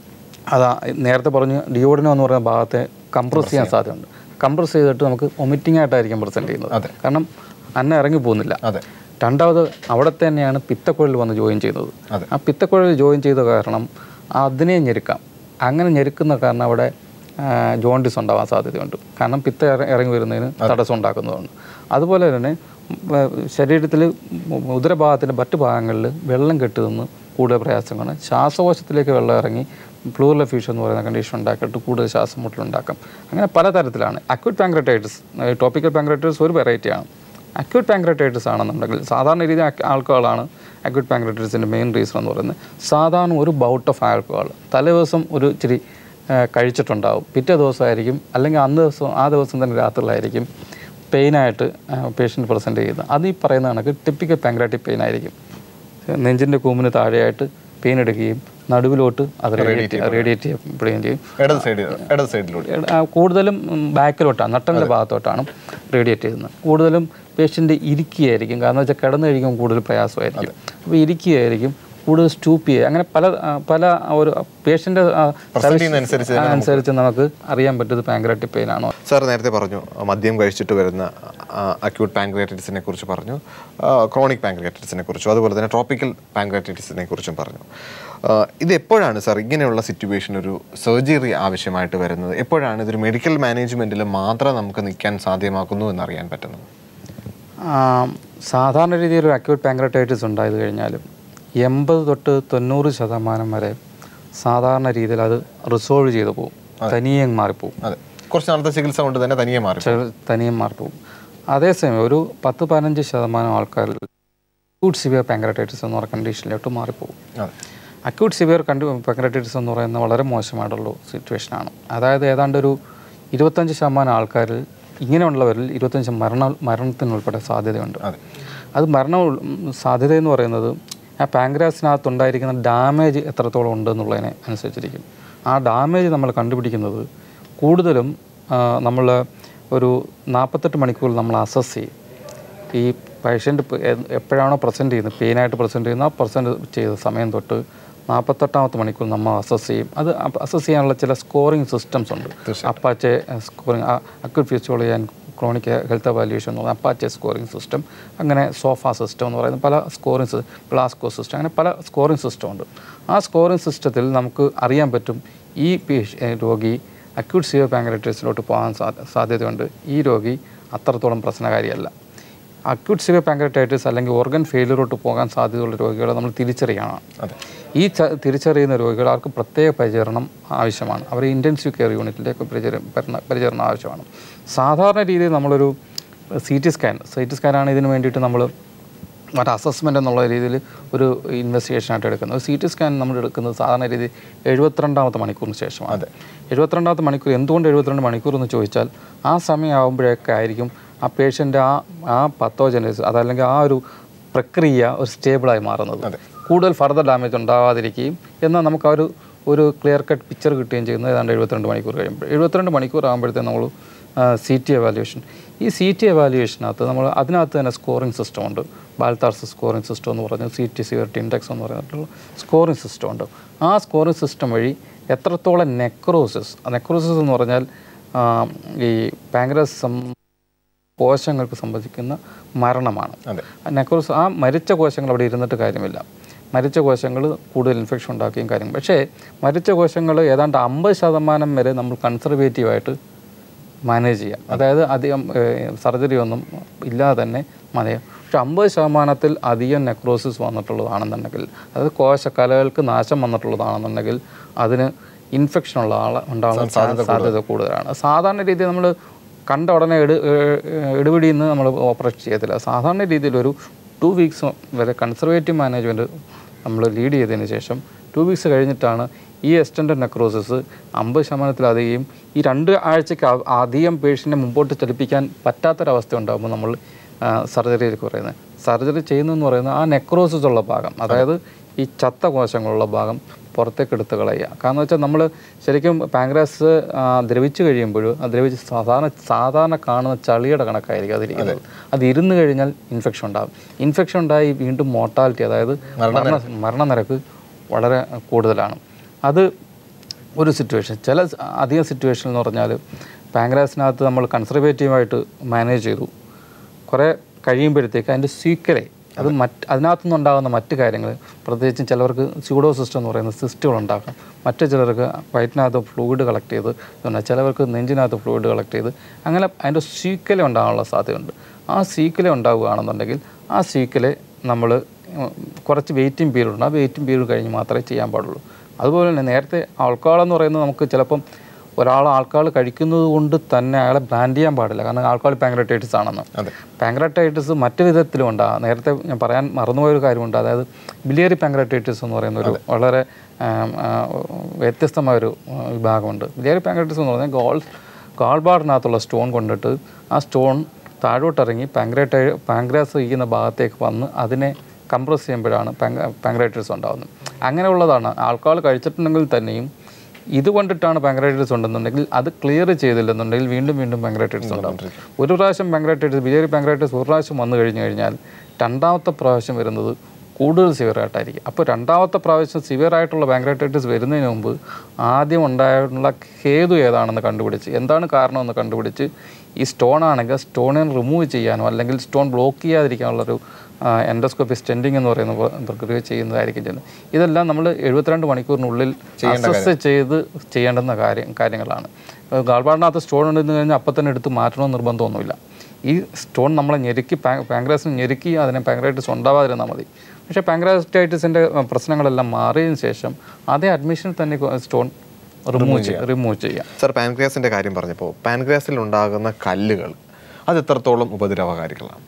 അതാ നേരത്തെ പറഞ്ഞ് ഡിയോഡിനോ എന്ന് പറയുന്ന ഭാഗത്തെ കംപ്രസ് ചെയ്യാൻ സാധ്യതയുണ്ട് കംപ്രസ് ചെയ്തിട്ട് നമുക്ക് വൊമിറ്റിംഗ് ആയിട്ടായിരിക്കും പ്രസൻറ്റ് ചെയ്യുന്നത് അതെ. കാരണം അന്ന ഇറങ്ങി പോകുന്നില്ല അതെ രണ്ടാമത് അവിടെ തന്നെയാണ് പിത്തക്കുഴൽ വന്ന് ജോയിൻ ചെയ്യുന്നത് അതെ. ആ പിത്തക്കുഴൽ ജോയിൻ ചെയ്ത കാരണം അതിനെ ഞെരുക്കാം അങ്ങനെ ഞെരുക്കുന്ന കാരണം അവിടെ ജോണ്ടിസ് ഉണ്ടാവാൻ സാധ്യതയുണ്ട് കാരണം പിത്ത ഇറ- ഇറങ്ങി വരുന്നതിന് തടസ്സം ഉണ്ടാക്കുന്നതുകൊണ്ട് അതുപോലെ തന്നെ ശരീരത്തിൽ ഉദരഭാഗത്തിൻ്റെ മറ്റ് ഭാഗങ്ങളിൽ വെള്ളം കെട്ടി നിന്ന് കൂടുതൽ പ്രയാസങ്ങളാണ് ശ്വാസകോശത്തിലേക്ക് വെള്ളം ഇറങ്ങി പ്ലൂറൽ ഫീഷ് എന്ന് പറയുന്ന കണ്ടീഷൻ ഉണ്ടാക്കിയിട്ട് കൂടുതൽ ശ്വാസം മുട്ടലുണ്ടാക്കാം അങ്ങനെ പലതരത്തിലാണ് അക്യൂട്ട് പാങ്ക്രറ്റൈറ്റിസ് ടോപ്പിക്കൽ പാങ്ക്രറ്റൈറ്റിസ് ഒരു വെറൈറ്റിയാണ് അക്യൂട്ട് പാങ്ക്രറ്റൈറ്റിസ് ആണെന്നുണ്ടെങ്കിൽ സാധാരണ രീതി ആൽക്കഹോളാണ് അക്യൂട്ട് പാങ്ക്രറ്റൈറ്റിസിൻ്റെ മെയിൻ റീസൺ എന്ന് പറയുന്നത് സാധാരണ ഒരു ബൗട്ട് ഓഫ് ആൽക്കഹോൾ തലേ ദിവസം ഒരു ഇച്ചിരി ആ, കഴിച്ചിട്ടുണ്ടാവും പിറ്റേ ദിവസമായിരിക്കും അല്ലെങ്കിൽ അന്ന് ദിവസം ആ ദിവസം തന്നെ രാത്രിയിലായിരിക്കും പെയിനായിട്ട് പേഷ്യൻ്റ് പ്രസൻറ്റ് ചെയ്യുന്നത് അത് ഈ പറയുന്ന കണക്ക് ടിപ്പിക്കൽ പാങ്ക്രാറ്റിക് പെയിൻ ആയിരിക്കും നെഞ്ചിൻ്റെ കൂമ്പിന് താഴെയായിട്ട് പെയിൻ എടുക്കുകയും നടുവിലോട്ട് അത് റേഡിയേറ്റ് റേഡിയേറ്റ് ചെയ്യപ്പെടുകയും ചെയ്യും ഇടത് സൈഡിൽ ഇടത് സൈഡിലൂടെ എട- ആ, കൂടുതലും ഉം, ബാക്കിലോട്ടാണ് നട്ടലിൻ്റെ ഭാഗത്തോട്ടാണ് റേഡിയേറ്റ് ചെയ്യുന്നത് കൂടുതലും പേഷ്യൻ്റ് ഇരിക്കുകയായിരിക്കും കാരണം വെച്ചാൽ കിടന്നു കഴിക്കുമ്പോൾ കൂടുതൽ പ്രയാസമായിരിക്കും അപ്പോൾ ഇരിക്കുകയായിരിക്കും കൂടുതൽ സ്റ്റൂപ്പ് ചെയ്യുക അങ്ങനെ പല ആ, പല ഒരു പേഷ്യൻ്റ് Present ചെയ്യുന്നതനുസരിച്ച് അനുസരിച്ച് നമുക്ക് അറിയാൻ പറ്റുന്നത് പാങ്ക്രാറ്റിക് പെയിൻ ആണോ സാർ നേരത്തെ പറഞ്ഞു മദ്യം കഴിച്ചിട്ട് വരുന്ന അക്യൂട്ട് പാങ്ക്രിയാറ്റിസിനെ കുറിച്ച് പറഞ്ഞു ക്രോണിക് പാങ്ക്രിയാറ്റിസിനെ കുറിച്ചും അതുപോലെ തന്നെ ട്രോപ്പിക്കൽ പാങ്ക്രിയാറ്റിസിനെ കുറിച്ചും പറഞ്ഞു ആ, ഇത് എപ്പോഴാണ് സാർ ഇങ്ങനെയുള്ള സിറ്റുവേഷൻ ഒരു സർജറി ആവശ്യമായിട്ട് വരുന്നത് എപ്പോഴാണ് ഇതൊരു മെഡിക്കൽ മാനേജ്മെൻറ്റിൽ മാത്രം നമുക്ക് നിൽക്കാൻ സാധ്യമാക്കുന്നു എന്നറിയാൻ പറ്റുന്നത് ആ, സാധാരണ രീതിയിൽ ഒരു അക്യൂട്ട് പാങ്ക്രറ്റൈറ്റിസ് ഉണ്ടായത് കഴിഞ്ഞാലും എൺപത് തൊട്ട് തൊണ്ണൂറ് ശതമാനം വരെ സാധാരണ രീതിയിൽ അത് റിസോൾവ് ചെയ്തു പോകും തനിയെ അങ്ങ് മാറിപ്പോവും അതെ കുറച്ച് നാളത്തെ ചികിത്സ കൊണ്ട് തന്നെ തനിയെ മാറി ചെ- തനിയെ മാറിപ്പോവും അതേസമയം ഒരു പത്ത് പതിനഞ്ച് ശതമാനം ആൾക്കാരിൽ അക്യൂട്ട് സിവിയർ പാങ്ക്രറ്റൈറ്റിസ് എന്ന് പറയുന്ന കണ്ടീഷനിലോട്ട് മാറിപ്പോകും അതെ അക്യൂട്ട് സിവിയർ കണ്ടു പാങ്ക്രറ്റൈറ്റിസ് എന്ന് പറയുന്ന വളരെ മോശമായിട്ടുള്ള സിറ്റുവേഷനാണ് അതായത് ഏതാണ്ട് ഒരു ഇരുപത്തഞ്ച് ശതമാനം ആൾക്കാരിൽ ഇങ്ങനെയുള്ളവരിൽ ഇരുപത്തഞ്ച് മരണ മരണത്തിനുൾപ്പെടെ സാധ്യതയുണ്ട് അതെ അത് മരണ ഉൾ- സാധ്യത എന്ന് പറയുന്നത് ആ പാങ്ക്രാസിനകത്ത് ഉണ്ടായിരിക്കുന്ന ഡാമേജ് എത്രത്തോളം ഉണ്ട് എന്നുള്ളതിനെ അനുസരിച്ചിരിക്കും ആ ഡാമേജ് നമ്മൾ കണ്ടുപിടിക്കുന്നത് കൂടുതലും നമ്മൾ ഒരു നാൽപ്പത്തെട്ട് മണിക്കൂർ നമ്മൾ അസസ് ചെയ്യും ഈ പേഷ്യൻ്റ് എപ്പോഴാണോ പ്രസൻറ്റ് ചെയ്യുന്നത് പെയിനായിട്ട് പ്രസൻറ്റ് ചെയ്യുന്ന ആ പ്രസൻറ്റ് ചെയ്ത സമയം തൊട്ട് നാൽപ്പത്തെട്ടാമത്തെ മണിക്കൂർ നമ്മൾ അസസ് ചെയ്യും അത് അസസ് ചെയ്യാനുള്ള ചില സ്കോറിംഗ് സിസ്റ്റംസ് ഉണ്ട് APACHE scoring acute physiology and chronic health evaluation എന്ന് പറയുന്നത് അപ്പാച്ചെ സ്കോറിംഗ് സിസ്റ്റം അങ്ങനെ സോഫ സിസ്റ്റം എന്ന് പറയുന്ന പല സ്കോറിംഗ് ഗ്ലാസ്കോ സിസ്റ്റം അങ്ങനെ പല സ്കോറിംഗ് സിസ്റ്റം ഉണ്ട് ആ സ്കോറിംഗ് സിസ്റ്റത്തിൽ നമുക്ക് അറിയാൻ പറ്റും ഈ പേഷ്- ഏ, രോഗി അക്യൂട്ട് സിയോ പാങ്ക്രൈറ്റിസിലോട്ട് പോകാൻ സാധ്യ സാധ്യതയുണ്ട് ഈ രോഗി അത്രത്തോളം പ്രശ്നകാരിയല്ല അക്യൂട്ട് സിവിയർ പാങ്ക്രൈറ്റൈറ്റിസ് അല്ലെങ്കിൽ ഓർഗൻ ഫെയിലിയറോട്ട് പോകാൻ സാധ്യതയുള്ള രോഗികളെ നമ്മൾ തിരിച്ചറിയണം അതെ ഈ ച- തിരിച്ചറിയുന്ന രോഗികൾ അവർക്ക് പ്രത്യേക പരിചരണം ആവശ്യമാണ് അവർ ഇൻറ്റൻസീവ് കെയർ യൂണിറ്റിലേക്ക് പരിചര പരിണ- പരിചരണം ആവശ്യമാണ് സാധാരണ രീതിയിൽ നമ്മളൊരു C T scan C T സ്കാനാണ് ഇതിന് വേണ്ടിയിട്ട് നമ്മൾ മറ്റേ അസസ്മെൻ്റ് എന്നുള്ള രീതിയിൽ ഒരു ഇൻവെസ്റ്റിഗേഷൻ ആയിട്ട് എടുക്കുന്നത് സി ടി സ്കാൻ നമ്മൾ എടുക്കുന്നത് സാധാരണ രീതിയിൽ എഴുപത്തിരണ്ടാമത്തെ മണിക്കൂറിന് ശേഷമാണ് എഴുപത്തിരണ്ടാമത്തെ മണിക്കൂർ എന്തുകൊണ്ട് എഴുപത്തിരണ്ട് മണിക്കൂർ എന്ന് ചോദിച്ചാൽ ആ സമയമാകുമ്പോഴൊക്കെ ആയിരിക്കും ആ പേഷ്യൻ്റെ ആ ആ പത്തോജനസ് അതല്ലെങ്കിൽ ആ ഒരു പ്രക്രിയ ഒരു സ്റ്റേബിളായി മാറുന്നത് കൂടുതൽ ഫർദർ ഡാമേജ് ഉണ്ടാവാതിരിക്കുകയും എന്നാൽ നമുക്ക് ആ ഒരു ഒരു ക്ലിയർ കട്ട് പിക്ചർ കിട്ടുകയും ചെയ്യുന്നത് ഏതാണ്ട് എഴുപത്തിരണ്ട് മണിക്കൂർ കഴിയുമ്പോൾ എഴുപത്തിരണ്ട് മണിക്കൂർ ആകുമ്പോഴത്തേക്കും നമ്മൾ സി ടി എവാലുവേഷൻ ഈ സി ടി എവാലുവേഷനകത്ത് നമ്മൾ അതിനകത്ത് തന്നെ സ്കോറിംഗ് സിസ്റ്റം ഉണ്ട് ബാൽത്താർസ് സ്കോറിംഗ് സിസ്റ്റം എന്ന് പറഞ്ഞ് സി ടി സിയറിറ്റി ഇൻഡെക്സ് എന്ന് പറഞ്ഞിട്ടുള്ള സ്കോറിംഗ് സിസ്റ്റം ഉണ്ട് ആ സ്കോറിംഗ് സിസ്റ്റം വഴി എത്രത്തോളം നെക്രോസിസ് നെക്രോസിസ് എന്ന് പറഞ്ഞാൽ ആ, ഈ പാങ്ക്രസ് സം കോശങ്ങൾക്ക് സംഭവിക്കുന്ന മരണമാണ് അതെ നെക്രോസ് ആ മരിച്ച കോശങ്ങൾ അവിടെ ഇരുന്നിട്ട് കാര്യമില്ല മരിച്ച കോശങ്ങൾ കൂടുതൽ ഇൻഫെക്ഷൻ ഉണ്ടാക്കുകയും കാര്യം പക്ഷേ മരിച്ച കോശങ്ങൾ ഏതാണ്ട് അമ്പത് ശതമാനം വരെ നമ്മൾ കൺസർവേറ്റീവായിട്ട് മാനേജ് ചെയ്യാം അതായത് അധികം സർജറി ഒന്നും ഇല്ലാതെ തന്നെ മതിയാം പക്ഷെ അമ്പത് ശതമാനത്തിൽ അധികം നെക്രോസിസ് വന്നിട്ടുള്ളതാണെന്നുണ്ടെങ്കിൽ അതായത് കോശക്കലകൾക്ക് നാശം വന്നിട്ടുള്ളതാണെന്നുണ്ടെങ്കിൽ അതിന് ഇൻഫെക്ഷൻ ഉള്ള ആൾ ഉണ്ടാകാൻ സാധ്യത കൂടുതലാണ് സാധാരണ രീതിയിൽ നമ്മൾ കണ്ട ഉടനെ എടു എടുപിടിയിൽ നിന്ന് നമ്മൾ ഓപ്പറേഷൻ ചെയ്യത്തില്ല സാധാരണ രീതിയിൽ ഒരു ടു വീക്സ് വരെ കൺസർവേറ്റീവ് മാനേജ്മെൻറ്റ് നമ്മൾ ലീഡ് ചെയ്തതിന് ശേഷം ടു വീക്സ് കഴിഞ്ഞിട്ടാണ് ഈ എക്സ്റ്റൻഡ് നെക്രോസിസ് അമ്പത് ശതമാനത്തിലധികം ഈ രണ്ട് ആഴ്ചയ്ക്ക് അ- അധികം പേഷ്യൻറ്റിനെ മുമ്പോട്ട് ചലിപ്പിക്കാൻ പറ്റാത്തൊരവസ്ഥ ഉണ്ടാകുമ്പോൾ നമ്മൾ സർജറിയിലേക്ക് പറയുന്നത് സർജറി ചെയ്യുന്നതെന്ന് പറയുന്നത് ആ നെക്രോസിസ് ഉള്ള ഭാഗം അതായത് ഈ ചത്ത കോശങ്ങളുള്ള ഭാഗം പുറത്തേക്ക് എടുത്ത് കളയുക കാരണം വെച്ചാൽ നമ്മൾ ശരിക്കും പാങ്ക്രാസ് ദ്രവിച്ചു കഴിയുമ്പോൾ ആ ദ്രവിച്ച് സാധാരണ സാധാരണ കാണുന്ന ചളിയുടെ കണക്കായിരിക്കും അതിരിക്കുന്നത് അത് ഇരുന്ന് കഴിഞ്ഞാൽ ഇൻഫെക്ഷൻ ഉണ്ടാകും ഇൻഫെക്ഷൻ ഉണ്ടായി വീണ്ടും മോർട്ടാലിറ്റി അതായത് മരണ മരണനിരക്ക് വളരെ കൂടുതലാണ് അത് ഒരു സിറ്റുവേഷൻ ചില സ- അധികം സിറ്റുവേഷൻ എന്ന് പറഞ്ഞാൽ പാങ്ക്രാസിനകത്ത് നമ്മൾ കൺസർവേറ്റീവായിട്ട് മാനേജ് ചെയ്തു കുറേ കഴിയുമ്പോഴത്തേക്ക് അതിൻ്റെ സീക്കലെ അത് മറ്റ് അതിനകത്തുനിന്നുണ്ടാകുന്ന മറ്റ് കാര്യങ്ങൾ പ്രത്യേകിച്ചും ചിലവർക്ക് സ്യൂഡോ സിസ്റ്റം എന്ന് പറയുന്ന സിസ്റ്റുകൾ ഉണ്ടാക്കാം മറ്റു ചിലർക്ക് വയറ്റിനകത്ത് ഫ്ലൂയിഡ് കളക്ട് ചെയ്ത് പിന്നെ ചിലവർക്ക് നെഞ്ചിനകത്ത് ഫ്ലൂയിഡ് കളക്ട് ചെയ്ത് അങ്ങനെ അതിൻ്റെ സീക്കല ഉണ്ടാകാനുള്ള സാധ്യതയുണ്ട് ആ സീക്കല ഉണ്ടാവുകയാണെന്നുണ്ടെങ്കിൽ ആ സീക്കലെ നമ്മൾ കുറച്ച് വെയിറ്റിംഗ് പീരീഡ് ഉണ്ട് ആ വെയിറ്റിംഗ് പീരീഡ് കഴിഞ്ഞ് മാത്രമേ ചെയ്യാൻ പാടുള്ളൂ അതുപോലെ തന്നെ നേരത്തെ ആൾക്കാൾ എന്ന് പറയുന്നത് നമുക്ക് ചിലപ്പം ഒരാൾ ആൾക്കാൾ കഴിക്കുന്നത് കൊണ്ട് തന്നെ അയാളെ ബ്രാൻഡ് ചെയ്യാൻ പാടില്ല കാരണം ആൾക്കാൾ പാങ്ക്രറ്റൈറ്റിസ് ആണെന്ന് അതെ പാങ്ക്രറ്റൈറ്റിസ് മറ്റു വിധത്തിലും ഉണ്ടാകും നേരത്തെ ഞാൻ പറയാൻ മറന്നുപോയൊരു കാര്യമുണ്ട് അതായത് ബിലിയറി പാങ്ക്രറ്റൈറ്റിസ് എന്ന് പറയുന്ന ഒരു വളരെ ആം, ആ, വ്യത്യസ്തമായൊരു ആ, വിഭാഗമുണ്ട് ബിലിയറി പാങ്ക്രറ്റൈറ്റിസ് എന്ന് പറഞ്ഞാൽ ഗോൾ ഗാൾബാറിനകത്തുള്ള സ്റ്റോൺ കൊണ്ടിട്ട് ആ സ്റ്റോൺ താഴോട്ടിറങ്ങി പാങ്ക്രറ്റൈ പാങ്ക്രാസ് ഇരിക്കുന്ന ഭാഗത്തേക്ക് വന്ന് അതിനെ കംപ്രസ് ചെയ്യുമ്പോഴാണ് പാങ്ക്രൈറ്റിസ് ഉണ്ടാകുന്നത് അങ്ങനെയുള്ളതാണ് ആൾക്കാൾ കഴിച്ചിട്ടുണ്ടെങ്കിൽ തന്നെയും ഇത് കൊണ്ടിട്ടാണ് പാങ്ക്രൈറ്റിസ് ഉണ്ടെന്നുണ്ടെങ്കിൽ അത് ക്ലിയർ ചെയ്തില്ലെന്നുണ്ടെങ്കിൽ വീണ്ടും വീണ്ടും പാങ്ക്രൈറ്റിസ് ഉണ്ടാകും ഒരു പ്രാവശ്യം പാങ്ക്രൈറ്റിസ് ബിലിയറി പാങ്ക്രൈറ്റിസ് ഒരു പ്രാവശ്യം വന്നു കഴിഞ്ഞു കഴിഞ്ഞാൽ രണ്ടാമത്തെ പ്രാവശ്യം വരുന്നത് കൂടുതൽ സിവിയർ ആയിട്ടായിരിക്കും അപ്പോൾ രണ്ടാമത്തെ പ്രാവശ്യം സിവിയർ ആയിട്ടുള്ള പാങ്ക്രൈറ്റിസ് വരുന്നതിന് മുമ്പ് ആദ്യം ഉണ്ടായിട്ടുള്ള ഹേതു ഏതാണെന്ന് കണ്ടുപിടിച്ച് എന്താണ് കാരണമെന്ന് കണ്ടുപിടിച്ച് ഈ സ്റ്റോൺ ആണെങ്കിൽ സ്റ്റോണിനെ റിമൂവ് ചെയ്യാനോ അല്ലെങ്കിൽ സ്റ്റോൺ ബ്ലോക്ക് ചെയ്യാതിരിക്കാനുള്ളൊരു എൻഡോസ്കോപ്പി സ്റ്റെൻഡിങ് എന്ന് പറയുന്ന പ്ര- പ്രക്രിയ ചെയ്യുന്നതായിരിക്കും ചെയ്യുന്നത് ഇതെല്ലാം നമ്മൾ എഴുപത്തിരണ്ട് മണിക്കൂറിനുള്ളിൽ അസസ് ചെയ്ത് ചെയ്യേണ്ടുന്ന കാര്യം കാര്യങ്ങളാണ് ഗാൾബാറിനകത്ത് സ്റ്റോൺ ഉണ്ടെന്ന് കഴിഞ്ഞാൽ അപ്പം തന്നെ എടുത്ത് മാറ്റണമെന്ന് നിർബന്ധമൊന്നുമില്ല ഈ സ്റ്റോൺ നമ്മളെ ഞെരുക്കി പാങ്ക്രാസിന് ഞെരുക്കി അതിനെ പാങ്ക്രൈറ്റിസ് ഉണ്ടാവാതിരുന്നാൽ മതി പക്ഷേ പാങ്ക്രാറ്റൈറ്റിസിൻ്റെ പ്രശ്നങ്ങളെല്ലാം മാറിയതിന് ശേഷം അതേ അഡ്മിഷനിൽ തന്നെ സ്റ്റോൺ റിമൂവ് ചെയ്യുക റിമൂവ് ചെയ്യാം സർ പാൻക്രിയാസിന്റെ കാര്യം പറഞ്ഞപ്പോൾ പാൻക്രിയാസിൽ ഉണ്ടാകുന്ന കല്ലുകൾ അത് എത്രത്തോളം ഉപദ്രവകാരികളാണ്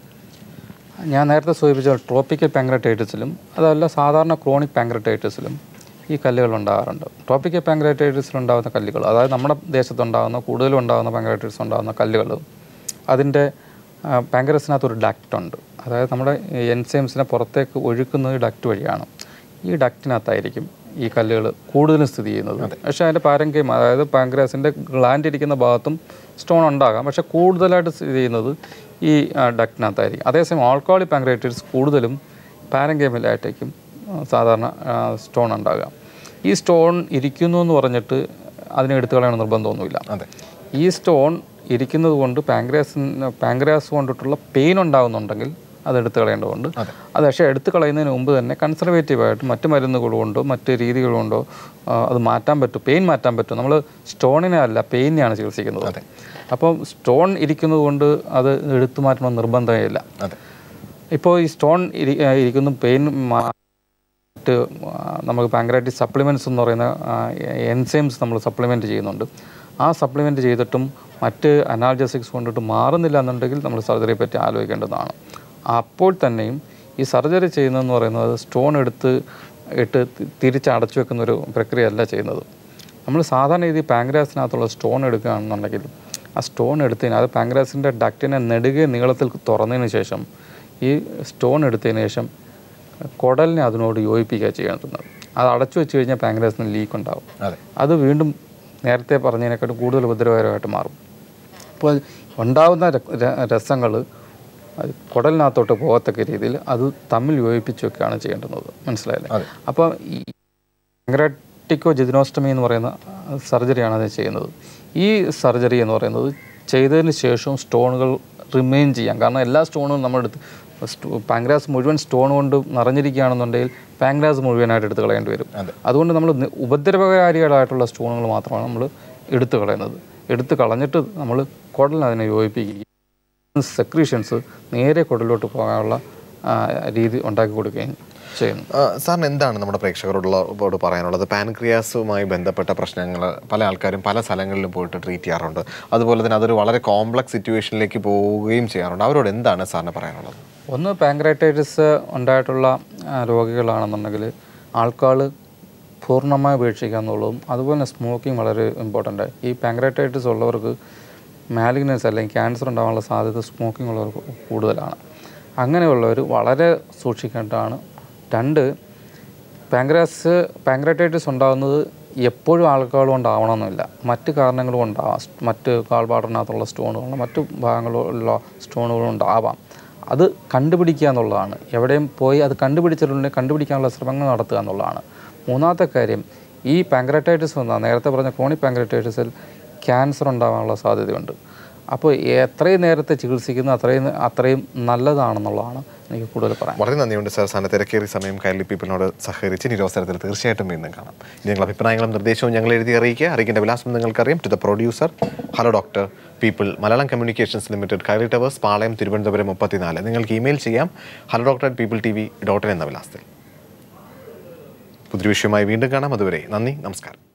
ഞാൻ നേരത്തെ സൂചിപ്പിച്ച ട്രോപ്പിക്കൽ പാങ്ക്രറ്റൈറ്റിസിലും അതല്ല സാധാരണ ക്രോണിക് പാങ്ക്രറ്റൈറ്റിസിലും ഈ കല്ലുകൾ ഉണ്ടാകാറുണ്ട് ട്രോപ്പിക്കൽ പാങ്ക്രറ്റൈറ്റിസിൽ ഉണ്ടാകുന്ന കല്ലുകൾ അതായത് നമ്മുടെ ദേശത്തുണ്ടാകുന്ന കൂടുതലും ഉണ്ടാകുന്ന പാങ്ക്രറ്റൈറ്റിസ് ഉണ്ടാകുന്ന കല്ലുകൾ അതിൻ്റെ പാങ്ക്രസിനകത്ത് ഒരു ഡക്റ്റ് ഉണ്ട് അതായത് നമ്മുടെ എൻസൈംസിനെ പുറത്തേക്ക് ഒഴുക്കുന്നത് ഈ ഡക്റ്റ് വഴിയാണ് ഈ ഡക്റ്റിനകത്തായിരിക്കും ഈ കല്ലുകൾ കൂടുതലും സ്ഥിതി ചെയ്യുന്നത് പക്ഷേ അതിൻ്റെ പാരങ്കയം അതായത് പാങ്ക്രാസിൻ്റെ ഗ്ലാൻഡ് ഇരിക്കുന്ന ഭാഗത്തും സ്റ്റോൺ ഉണ്ടാകാം പക്ഷേ കൂടുതലായിട്ട് സ്ഥിതി ചെയ്യുന്നത് ഈ ഡക്റ്റിനകത്തായിരിക്കും അതേസമയം ആൾക്കോളി പാങ്ക്രൈറ്റിസ് കൂടുതലും പാരങ്കേമിലായിട്ടേക്കും സാധാരണ സ്റ്റോൺ ഉണ്ടാകുക ഈ സ്റ്റോൺ ഇരിക്കുന്നു എന്ന് പറഞ്ഞിട്ട് അതിനെ എടുത്തു കളയണം നിർബന്ധമൊന്നുമില്ല അതെ ഈ സ്റ്റോൺ ഇരിക്കുന്നത് കൊണ്ട് പാങ്ക്രിയാസിന് പാങ്ക്രിയാസ് കൊണ്ടിട്ടുള്ള പെയിൻ ഉണ്ടാകുന്നുണ്ടെങ്കിൽ അത് എടുത്തു കളയേണ്ടതുണ്ട് അത് പക്ഷേ എടുത്തു കളയുന്നതിന് മുമ്പ് തന്നെ കൺസർവേറ്റീവായിട്ട് മറ്റ് മരുന്നുകൾ കൊണ്ടോ മറ്റ് രീതികൾ കൊണ്ടോ ആ, അത് മാറ്റാൻ പറ്റും പെയിൻ മാറ്റാൻ പറ്റും നമ്മൾ സ്റ്റോണിനെ അല്ല പെയിനെയാണ് ചികിത്സിക്കുന്നത് അപ്പം സ്റ്റോൺ ഇരിക്കുന്നത് കൊണ്ട് അത് എടുത്തു മാറ്റണമെന്ന് നിർബന്ധമേ ഇല്ല അതെ ഇപ്പോൾ ഈ സ്റ്റോൺ ഇരി ആ, ഇരിക്കുന്ന പെയിൻ മറ്റ് ആ, നമുക്ക് പാങ്ക്രാറ്റിക് സപ്ലിമെൻറ്റ്സ് എന്ന് പറയുന്ന എൻസൈംസ് നമ്മൾ സപ്ലിമെൻറ്റ് ചെയ്യുന്നുണ്ട് ആ സപ്ലിമെൻറ്റ് ചെയ്തിട്ടും മറ്റ് അനാൽജസിക്സ് കൊണ്ടിട്ട് മാറുന്നില്ല എന്നുണ്ടെങ്കിൽ നമ്മൾ സർജറിയെ പറ്റി ആലോചിക്കേണ്ടതാണ് അപ്പോൾ തന്നെയും ഈ സർജറി ചെയ്യുന്നതെന്ന് പറയുന്നത് സ്റ്റോൺ എടുത്ത് ഇട്ട് തി- തിരിച്ച് അടച്ചു വെക്കുന്ന ഒരു പ്രക്രിയയല്ല ചെയ്യുന്നത് നമ്മൾ സാധാരണ രീതി പാങ്ക്രാസിനകത്തുള്ള സ്റ്റോൺ എടുക്കുകയാണെന്നുണ്ടെങ്കിൽ ആ സ്റ്റോൺ എടുത്തതിന് അത് പാങ്ക്രാസിൻ്റെ ഡക്റ്റിനെ നെടുകെ നീളത്തിൽ തുറന്നതിന് ശേഷം ഈ സ്റ്റോൺ എടുത്തതിന് ശേഷം കുടലിനെ അതിനോട് യോജിപ്പിക്കുക ചെയ്യേണ്ടത് അത് അടച്ചു വെച്ച് കഴിഞ്ഞാൽ പാങ്ക്രാസിന് ലീക്ക് ഉണ്ടാവും അതെ അത് വീണ്ടും നേരത്തെ പറഞ്ഞതിനെക്കാട്ടും കൂടുതൽ ഉപദ്രവകരമായിട്ട് മാറും അപ്പോൾ ഉണ്ടാകുന്ന രസങ്ങൾ കുടലിനകത്തോട്ട് പോകത്തക്ക രീതിയിൽ അത് തമ്മിൽ യോജിപ്പിച്ച് വെക്കുകയാണ് ചെയ്യേണ്ടുന്നത് മനസ്സിലായില്ലേ അതെ. അപ്പോൾ ഈ പാങ്ക്രാറ്റിക്കോ ജിതിനോസ്റ്റമി എന്ന് പറയുന്ന സർജറിയാണ് അത് ചെയ്യുന്നത് ഈ സർജറി എന്ന് പറയുന്നത് ചെയ്തതിന് ശേഷം സ്റ്റോണുകൾ റിമെയിൻ ചെയ്യാം കാരണം എല്ലാ സ്റ്റോണും നമ്മളെടുത്ത് പാങ്ക്രാസ് മുഴുവൻ സ്റ്റോൺ കൊണ്ട് നിറഞ്ഞിരിക്കുകയാണെന്നുണ്ടെങ്കിൽ പാങ്ക്രാസ് മുഴുവനായിട്ട് എടുത്ത് കളയേണ്ടി വരും അതെ. അതുകൊണ്ട് നമ്മൾ നി- ഉപദ്രവകാരികളായിട്ടുള്ള സ്റ്റോണുകൾ മാത്രമാണ് നമ്മൾ എടുത്തു കളയുന്നത് എടുത്ത് കളഞ്ഞിട്ട് നമ്മൾ കുടലിന് അതിനെ യോജിപ്പിക്കുകയും സെക്രീഷൻസ് നേരെ കുടലിലോട്ട് പോകാനുള്ള ആ, രീതി ഉണ്ടാക്കി കൊടുക്കുകയും ചെയ്യുന്നു ആ, സാറിന് എന്താണ് നമ്മുടെ പ്രേക്ഷകരോടുള്ളവരോട് പറയാനുള്ളത് പാൻക്രിയാസുമായി ബന്ധപ്പെട്ട പ്രശ്നങ്ങൾ പല ആൾക്കാരും പല സ്ഥലങ്ങളിലും പോയിട്ട് ട്രീറ്റ് ചെയ്യാറുണ്ട് അതുപോലെ തന്നെ അതൊരു വളരെ കോംപ്ലക്സ് സിറ്റുവേഷനിലേക്ക് പോവുകയും ചെയ്യാറുണ്ട് അവരോട് എന്താണ് സാറിന് പറയാനുള്ളത് ഒന്ന് പാങ്ക്രൈറ്റൈറ്റിസ് ഉണ്ടായിട്ടുള്ള ആ, രോഗികളാണെന്നുണ്ടെങ്കിൽ ആൾക്കാർ പൂർണ്ണമായി ഉപേക്ഷിക്കുക എന്നുള്ളതും അതുപോലെ തന്നെ സ്മോക്കിംഗ് വളരെ ഇമ്പോർട്ടൻ്റ് ഈ പാങ്ക്രൈറ്റൈറ്റിസ് ഉള്ളവർക്ക് മാലിഗ്നൻസ് അല്ലെങ്കിൽ ക്യാൻസർ ഉണ്ടാകാനുള്ള സാധ്യത സ്മോക്കിംഗ് ഉള്ളവർക്ക് കൂടുതലാണ് അങ്ങനെയുള്ളവർ വളരെ സൂക്ഷിക്കേണ്ടതാണ് രണ്ട് പാങ്ക്രാസ് പാങ്ക്രാറ്റൈറ്റിസ് ഉണ്ടാകുന്നത് എപ്പോഴും ആൾക്കാർ കൊണ്ടാവണമെന്നില്ല മറ്റ് കാരണങ്ങൾ കൊണ്ടാവാം സ് മറ്റ് കാൽപാടിനകത്തുള്ള സ്റ്റോണുകൾ മറ്റു ഭാഗങ്ങളിലുള്ള സ്റ്റോണുകൾ ഉണ്ടാവാം അത് കണ്ടുപിടിക്കുക എന്നുള്ളതാണ് എവിടെയും പോയി അത് കണ്ടുപിടിച്ചിട്ടുണ്ടെങ്കിൽ കണ്ടുപിടിക്കാനുള്ള ശ്രമങ്ങൾ നടത്തുക എന്നുള്ളതാണ് മൂന്നാമത്തെ കാര്യം ഈ പാങ്ക്രാറ്റൈറ്റിസ് എന്ന നേരത്തെ പറഞ്ഞ ക്രോണിക് പാങ്ക്രാറ്റൈറ്റിസിൽ ക്യാൻസർ ഉണ്ടാകാനുള്ള സാധ്യതയുണ്ട് അപ്പോൾ എത്രയും നേരത്തെ ചികിത്സിക്കുന്നത് അത്രയും അത്രയും നല്ലതാണെന്നുള്ളതാണ് എനിക്ക് കൂടുതൽ പറയാൻ വളരെ നന്ദിയുണ്ട് സാർ സാറിന് തിരക്കേറിയ സമയം കൈലി പീപ്പിളിനോട് സഹകരിച്ച് ഇനി ഒരു അവസരത്തിൽ തീർച്ചയായിട്ടും വീണ്ടും കാണാം ഇനി ഞങ്ങൾ അഭിപ്രായങ്ങളും നിർദ്ദേശവും ഞങ്ങൾ എഴുതി അറിയിക്കുക അറിയിക്കേണ്ട വിലാസം നിങ്ങൾക്കറിയാം to the producer hello doctor people Malayalam communications limited Kairali towers Palayam Thiruvananthapuram മുപ്പത്തിനാല് നിങ്ങൾക്ക് ഇമെയിൽ ചെയ്യാം hello doctor at people T V dot in എന്ന വിലാസത്തിൽ പുതിയ വിഷയമായി വീണ്ടും കാണാം അതുവരെ നന്ദി നമസ്കാരം